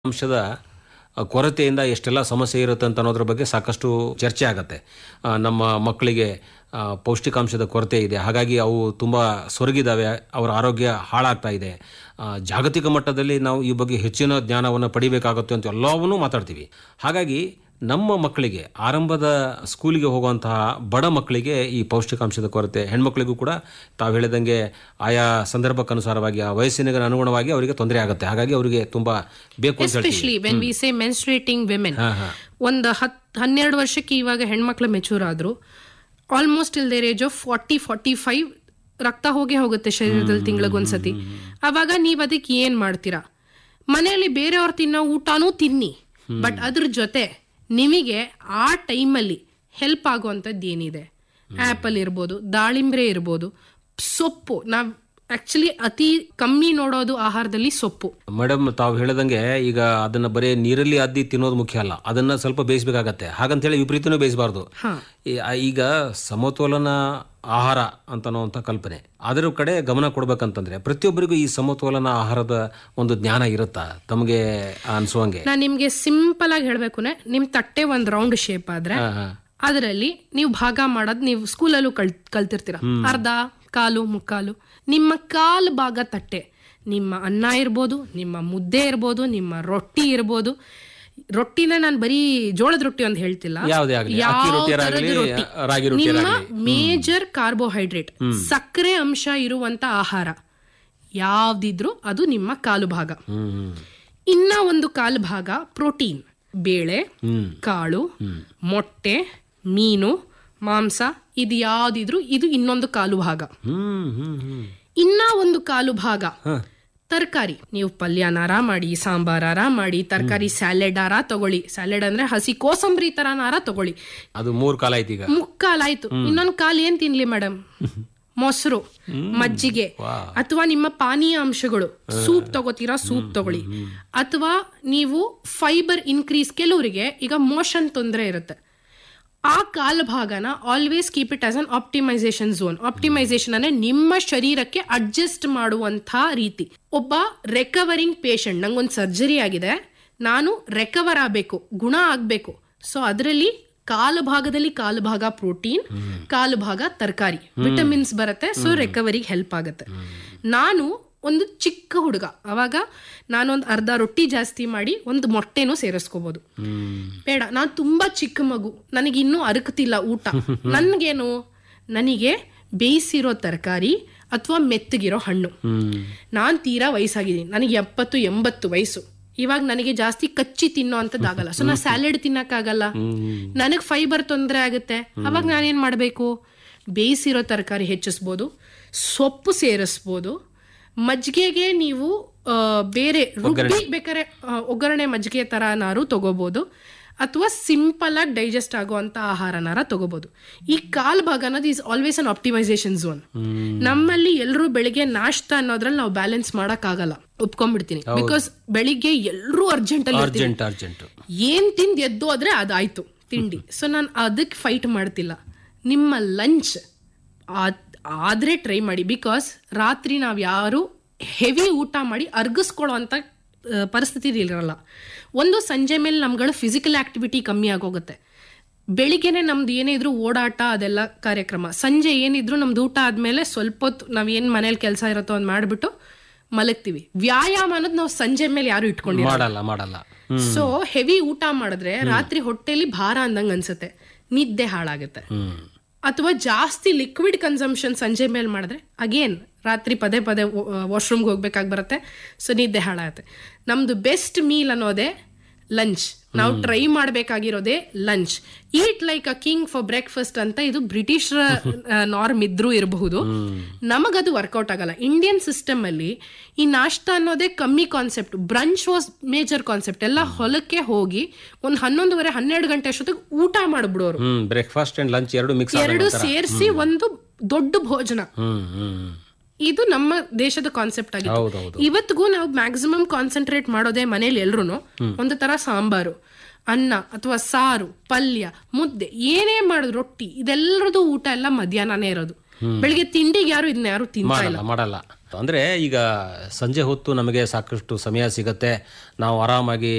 ಅಂಶದ ಆ, ಕೊರತೆಯಿಂದ ಎಷ್ಟೆಲ್ಲ ಸಮಸ್ಯೆ ಇರುತ್ತೆ ಅಂತ ಅನ್ನೋದ್ರ ಬಗ್ಗೆ ಸಾಕಷ್ಟು ಚರ್ಚೆ ಆಗತ್ತೆ ಆ, ನಮ್ಮ ಮಕ್ಕಳಿಗೆ ಆ, ಪೌಷ್ಟಿಕಾಂಶದ ಕೊರತೆ ಇದೆ ಹಾಗಾಗಿ ಅವು ತುಂಬ ಸೊರಗಿದಾವೆ ಅವರ ಆರೋಗ್ಯ ಹಾಳಾಗ್ತಾ ಇದೆ ಆ, ಜಾಗತಿಕ ಮಟ್ಟದಲ್ಲಿ ನಾವು ಈ ಬಗ್ಗೆ ಹೆಚ್ಚಿನ ಜ್ಞಾನವನ್ನು ಪಡಿಬೇಕಾಗುತ್ತೆ ಅಂತ ಎಲ್ಲವನ್ನೂ ಮಾತಾಡ್ತೀವಿ ಹಾಗಾಗಿ ನಮ್ಮ ಮಕ್ಕಳಿಗೆ ಆರಂಭದ ಸ್ಕೂಲಿಗೆ ಹೋಗುವಂತಹ ಬಡ ಮಕ್ಕಳಿಗೆ ಈ ಪೌಷ್ಟಿಕಾಂಶದ ಕೊರತೆ ಹೆಣ್ಮಕ್ಳಿಗೂ ಕೂಡ ತಾವು ಹೇಳಿದಂಗೆ ಆಯಾ ಸಂದರ್ಭಕ್ಕನುಸಾರವಾಗಿ ಆ ವಯಸ್ಸಿನ ಅನುಗುಣವಾಗಿ ಅವರಿಗೆ ತೊಂದರೆ ಆಗುತ್ತೆ ಹಾಗಾಗಿ ಅವರಿಗೆ ತುಂಬಾ ಬೇಕು ಅಂತ ಹೇಳ್ತೀವಿ especially when we say menstruating women ಹಾ, ಹಾ. ಒಂದು ಹತ್ ಹನ್ನೆರಡು ವರ್ಷಕ್ಕೆ ಇವಾಗ ಹೆಣ್ಮಕ್ಳು ಮೆಚೂರ್ ಆದ್ರು almost till their age of forty forty five ರಕ್ತ ಹೋಗೇ ಹೋಗುತ್ತೆ ಶರೀರದಲ್ಲಿ ತಿಂಗಳಿಗೊಂದ್ಸತಿ ಅವಾಗ ನೀವ್ ಅದಕ್ಕೆ ಏನ್ ಮಾಡ್ತೀರಾ ಮನೆಯಲ್ಲಿ ಬೇರೆಯವ್ರು ತಿನ್ನೋ ಊಟನೂ ತಿನ್ನಿ ಬಟ್ ಅದ್ರ ಜೊತೆ ನಿಮಗೆ ಆ ಟೈಮಲ್ಲಿ ಹೆಲ್ಪ್ ಆಗುವಂಥದ್ದು ಏನಿದೆ ಆಪಲ್ ಇರ್ಬೋದು ದಾಳಿಂಬ್ರೆ ಇರ್ಬೋದು ಸೊಪ್ಪು ನಾವ್ ಆಕ್ಚುಲಿ ಅತಿ ಕಮ್ಮಿ ನೋಡೋದು ಆಹಾರದಲ್ಲಿ ಸೊಪ್ಪು ಮೇಡಮ್ ತಾವು ಹೇಳಿದಂಗೆ ಈಗ ಅದನ್ನ ಬರೀ ನೀರಲ್ಲಿ ಅದ್ದಿ ತಿನ್ನೋದು ಮುಖ್ಯ ಅಲ್ಲ ಅದನ್ನ ಸ್ವಲ್ಪ ಬೇಯಿಸಬೇಕಾಗತ್ತೆ ಹಾಗಂತೇಳಿ ವಿಪರೀತನೂ ಬೇಯಿಸಬಾರ್ದು ಹಾ ಈಗ ಸಮತೋಲನ ಆಹಾರ ಅಂತನ್ನುವಂಥ ಕಲ್ಪನೆ ಅದರ ಕಡೆ ಗಮನ ಕೊಡ್ಬೇಕಂತಂದ್ರೆ ಪ್ರತಿಯೊಬ್ಬರಿಗೂ ಈ ಸಮತೋಲನ ಆಹಾರದ ಒಂದು ಜ್ಞಾನ ಇರುತ್ತಾ ತಮಗೆ ಅನ್ಸುವಂಗೆ ನಾನ್ ನಿಮ್ಗೆ ಸಿಂಪಲ್ ಆಗಿ ಹೇಳ್ಬೇಕು ನಿಮ್ ತಟ್ಟೆ ಒಂದ್ ರೌಂಡ್ ಶೇಪ್ ಆದ್ರೆ ಹಾ, ಹಾ. ಅದರಲ್ಲಿ ನೀವು ಭಾಗ ಮಾಡೋದ್ ನೀವು ಸ್ಕೂಲಲ್ಲೂ ಕಲ್ ಕಲ್ತಿರ್ತೀರ ಅರ್ಧ ಕಾಲು ಮುಕ್ಕಾಲು ನಿಮ್ಮ ಕಾಲ್ ಭಾಗ ತಟ್ಟೆ ನಿಮ್ಮ ಅನ್ನ ಇರ್ಬೋದು ನಿಮ್ಮ ಮುದ್ದೆ ಇರ್ಬೋದು ನಿಮ್ಮ ರೊಟ್ಟಿ ಇರ್ಬೋದು ರೊಟ್ಟಿನ ನಾನು ಬರೀ ಜೋಳದ ರೊಟ್ಟಿ ಅಂತ ಹೇಳ್ತಿಲ್ಲ ಯಾವುದೇ ಆಗ್ಲಿ, ಯಾವ ಅಕ್ಕಿ ರೊಟ್ಟಿ ಥರದ ಆಗಲಿ, ರೊಟ್ಟಿ. ರಾಗಿ ರೊಟ್ಟಿ ನಿಮ್ಮ ಆಗಲಿ. ಮೇಜರ್ ಕಾರ್ಬೋಹೈಡ್ರೇಟ್ ಸಕ್ಕರೆ ಅಂಶ ಇರುವಂತ ಆಹಾರ ಯಾವ್ದಿದ್ರು ಅದು ನಿಮ್ಮ ಕಾಲು ಭಾಗ ಹ್ಮ್ ಹ್ಮ್. ಇನ್ನ ಒಂದು ಕಾಲು ಭಾಗ ಪ್ರೋಟೀನ್ ಬೇಳೆ ಹ್ಮ್ ಕಾಳು ಮೊಟ್ಟೆ ಮೀನು ಮಾಂಸ ಇದು ಯಾವ್ದಿದ್ರು ಇದು ಇನ್ನೊಂದು ಕಾಲು ಭಾಗ ಹ್ಮ್ ಹ್ಮ್ ಹ್ಮ್ ಇನ್ನ ಒಂದು ಕಾಲು ಭಾಗ ತರಕಾರಿ ನೀವು ಪಲ್ಯನಾರ ಮಾಡಿ ಸಾಂಬಾರಾರ ಮಾಡಿ ತರಕಾರಿ ಸ್ಯಾಲೆಡ್ ಆರ ತಗೊಳ್ಳಿ ಸ್ಯಾಲೆಡ್ ಅಂದ್ರೆ ಹಸಿ ಕೋಸಂಬರಿ ತರನಾರ ತಗೊಳ್ಳಿ ಅದು ಮೂರ್ ಕಾಲ ಐತಿ ಈಗ ಮುಕ್ಕಾಲಾಯ್ತು ಇನ್ನೊಂದು ಕಾಲು ಏನ್ ತಿನ್ಲಿ ಮೇಡಮ್ ಮೊಸರು ಮಜ್ಜಿಗೆ ಅಥವಾ ನಿಮ್ಮ ಪಾನೀಯ ಅಂಶಗಳು ಸೂಪ್ ತಗೋತೀರಾ ಸೂಪ್ ತಗೊಳ್ಳಿ ಅಥವಾ ನೀವು ಫೈಬರ್ ಇನ್ಕ್ರೀಸ್ ಕೆಲವರಿಗೆ ಈಗ ಮೋಷನ್ ತೊಂದರೆ ಇರುತ್ತೆ ಆ ಕಾಲ ಭಾಗನ always keep it as an optimisation zone optimisation ಅಂದ್ರೆ ನಿಮ್ಮ ಶರೀರಕ್ಕೆ ಅಡ್ಜಸ್ಟ್ ಮಾಡುವಂಥ ರೀತಿ ಒಬ್ಬ ರೆಕವರಿಂಗ್ ಪೇಷಂಟ್ ನಂಗೊಂದು ಸರ್ಜರಿ ಆಗಿದೆ ನಾನು ರೆಕವರ್ ಆಗಬೇಕು ಗುಣ ಆಗಬೇಕು ಸೊ ಅದರಲ್ಲಿ ಕಾಲು ಭಾಗದಲ್ಲಿ ಕಾಲು ಭಾಗ ಪ್ರೋಟೀನ್ ಕಾಲು ಭಾಗ ತರಕಾರಿ ವಿಟಮಿನ್ಸ್ ಬರುತ್ತೆ ಸೊ ರಿಕವರಿಗೆ ಹೆಲ್ಪ್ ಆಗುತ್ತೆ ನಾನು ಒಂದು ಚಿಕ್ಕ ಹುಡುಗ ಅವಾಗ ನಾನೊಂದು ಅರ್ಧ ರೊಟ್ಟಿ ಜಾಸ್ತಿ ಮಾಡಿ ಒಂದು ಮೊಟ್ಟೆನೂ ಸೇರಿಸ್ಕೋಬಹುದು ಹ್ಮ್ ಬೇಡ ನಾನು ತುಂಬಾ ಚಿಕ್ಕ ಮಗು ನನಗೆ ಇನ್ನೂ ಅರಕತಿಲ್ಲ ಊಟ ನನ್ಗೇನು ನನಗೆ ಬೇಯಿಸಿರೋ ತರಕಾರಿ ಅಥವಾ ಮೆತ್ತಗಿರೋ ಹಣ್ಣು ಹ್ಮ್ ನಾನ್ ತೀರಾ ವಯಸ್ಸಾಗಿದ್ದೀನಿ ನನಗೆ ಎಪ್ಪತ್ತು ಎಂಬತ್ತು ವಯಸ್ಸು ಇವಾಗ ನನಗೆ ಜಾಸ್ತಿ ಕಚ್ಚಿ ತಿನ್ನೋ ಅಂತದ್ದಾಗಲ್ಲ ಸೊ ನಾ ಸ್ಯಾಲೆಡ್ ತಿನ್ನಕ್ಕಾಗಲ್ಲ ನನಗೆ ಫೈಬರ್ ತೊಂದರೆ ಆಗುತ್ತೆ ಅವಾಗ ನಾನೇನ್ ಮಾಡಬೇಕು ಬೇಯಿಸಿರೋ ತರಕಾರಿ ಹೆಚ್ಚಿಸ್ಬೋದು ಸೊಪ್ಪು ಸೇರಿಸ್ಬೋದು ಮಜ್ಜಿಗೆಗೆ ನೀವು ಆ, ಬೇರೆ ರುಬ್ಬಿ ಬೇಕಾದ್ರೆ ಆ, ಒಗ್ಗರಣೆ ಮಜ್ಜಿಗೆ ತರನಾರು ತಗೋಬಹುದು ಅಥವಾ ಸಿಂಪಲ್ ಆಗಿ ಡೈಜೆಸ್ಟ್ ಆಗುವಂತ ಆಹಾರನಾರ ತಗೋಬಹುದು ಈ ಕಾಲ್ ಭಾಗ ಅನ್ನೋದು is always an optimisation zone ನಮ್ಮಲ್ಲಿ ಎಲ್ಲರೂ ಬೆಳಿಗ್ಗೆ ನಾಷ್ಟ ಅನ್ನೋದ್ರಲ್ಲಿ ನಾವು ಬ್ಯಾಲೆನ್ಸ್ ಮಾಡಕ್ ಆಗಲ್ಲ ಒಪ್ಕೊಂಡ್ಬಿಡ್ತೀನಿ ಬಿಕಾಸ್ ಬೆಳಿಗ್ಗೆ ಎಲ್ಲರೂ ಅರ್ಜೆಂಟ್ ಅಲ್ಲಿ ಇರ್ತೀವಿ. ಅರ್ಜೆಂಟ್ ಅರ್ಜೆಂಟ್ ಏನ್ ತಿಂದ್ ಎದ್ದು ಆದ್ರೆ ಅದಾಯ್ತು ತಿಂಡಿ ಸೊ ನಾನು ಅದಕ್ಕೆ ಫೈಟ್ ಮಾಡ್ತಿಲ್ಲ ನಿಮ್ಮ ಲಂಚ್ ಆದ್ರೆ ಟ್ರೈ ಮಾಡಿ ಬಿಕಾಸ್ ರಾತ್ರಿ ನಾವು ಯಾರು ಹೆವಿ ಊಟ ಮಾಡಿ ಅರ್ಗಿಸ್ಕೊಳ್ಳೋ ಅಂತ ಆ, ಪರಿಸ್ಥಿತಿ ಇರಲ್ಲ ಒಂದು ಸಂಜೆ ಮೇಲೆ ನಮ್ಗಳ ಫಿಸಿಕಲ್ ಆಕ್ಟಿವಿಟಿ ಕಮ್ಮಿ ಆಗೋಗುತ್ತೆ ಬೆಳಿಗ್ಗೆನೆ ನಮ್ದು ಏನೇ ಇದ್ರು ಓಡಾಟ ಅದೆಲ್ಲ ಕಾರ್ಯಕ್ರಮ ಸಂಜೆ ಏನಿದ್ರು ನಮ್ದು ಊಟ ಆದ್ಮೇಲೆ ಸ್ವಲ್ಪ ಹೊತ್ತು ನಾವ್ ಏನ್ ಮನೇಲಿ ಕೆಲಸ ಇರುತ್ತೋ ಅದ್ ಮಾಡ್ಬಿಟ್ಟು ಮಲಗ್ತೀವಿ ವ್ಯಾಯಾಮ ಅನ್ನೋದು ನಾವು ಸಂಜೆ ಮೇಲೆ ಯಾರು ಇಟ್ಕೊಂಡಿಲ್ಲ ಮಾಡಲ್ಲ ಮಾಡಲ್ಲ ಹ್ಮ್ ಸೊ ಹೆವಿ ಊಟ ಮಾಡಿದ್ರೆ ರಾತ್ರಿ ಹೊಟ್ಟೆಲಿ ಭಾರ ಅಂದಂಗ ಅನ್ಸುತ್ತೆ ನಿದ್ದೆ ಹಾಳಾಗುತ್ತೆ ಹ್ಮ್ ಅಥವಾ ಜಾಸ್ತಿ ಲಿಕ್ವಿಡ್ ಕನ್ಸಂಪ್ಷನ್ ಸಂಜೆ ಮೇಲೆ ಮಾಡಿದ್ರೆ ಅಗೇನ್ ರಾತ್ರಿ ಪದೇ ಪದೇ ವಾಶ್ರೂಮ್ಗೆ ಹೋಗ್ಬೇಕಾಗಿ ಬರುತ್ತೆ ಸೊ ನಿದ್ದೆ ಹಾಳಾಗುತ್ತೆ ನಮ್ದು ಬೆಸ್ಟ್ ಮೀಲ್ ಅನ್ನೋದೇ ಲಂಚ್ ನಾವು ಟ್ರೈ ಮಾಡಬೇಕಾಗಿರೋದೇ lunch eat like a king for breakfast ಅಂತ ಇದು ಬ್ರಿಟಿಷರ ನಾರ್ಮ್ ಇದ್ರೂ ಇರಬಹುದು ನಮಗದು ವರ್ಕೌಟ್ ಆಗಲ್ಲ ಇಂಡಿಯನ್ ಸಿಸ್ಟಮ್ ಅಲ್ಲಿ ಈ ನಾಷ್ಟ ಅನ್ನೋದೇ ಕಮ್ಮಿ concept brunch was major concept ಎಲ್ಲ ಹೊಲಕ್ಕೆ ಹೋಗಿ ಒಂದು ಹನ್ನೊಂದುವರೆ ಹನ್ನೆರಡು ಗಂಟೆ ಅಷ್ಟೊತ್ತಿಗೆ ಊಟ ಮಾಡ್ಬಿಡೋರು ಹ್ಮ್ ಬ್ರೇಕ್ಫಾಸ್ಟ್ ಅಂಡ್ ಲಂಚ್ ಎರಡು ಮಿಕ್ಸ್ ಎರಡು ಸೇರಿಸಿ ಒಂದು ದೊಡ್ಡ ಭೋಜನ ಹ್ಮ್ ಹ್ಮ್ ಇದು ನಮ್ಮ ದೇಶದ ಕಾನ್ಸೆಪ್ಟ್ ಆಗಿದೆ ಹೌದೌದು ಇವತ್ತಿಗೂ ನಾವು ಮ್ಯಾಕ್ಸಿಮಮ್ ಕಾನ್ಸಂಟ್ರೇಟ್ ಮಾಡೋದೇ ಮನೇಲಿ ಎಲ್ರು ಒಂದು ತರ ಸಾಂಬಾರು ಅನ್ನ ಅಥವಾ ಸಾರು ಪಲ್ಯ ಮುದ್ದೆ ಏನೇ ಮಾಡೋದು ರೊಟ್ಟಿ ಇದೆಲ್ಲರದು ಊಟ ಎಲ್ಲ ಮಧ್ಯಾಹ್ನನೇ ಇರೋದು ಬೆಳಿಗ್ಗೆ ತಿಂಡಿಗೆ ಯಾರು ಇದನ್ನ ಯಾರು ತಿಂತಾ ಇಲ್ಲ ಮಾಡಲ್ಲ ಮಾಡಲ್ಲ ಅಂದ್ರೆ ಈಗ ಸಂಜೆ ಹೊತ್ತು ನಮಗೆ ಸಾಕಷ್ಟು ಸಮಯ ಸಿಗತ್ತೆ ನಾವು ಆರಾಮಾಗಿ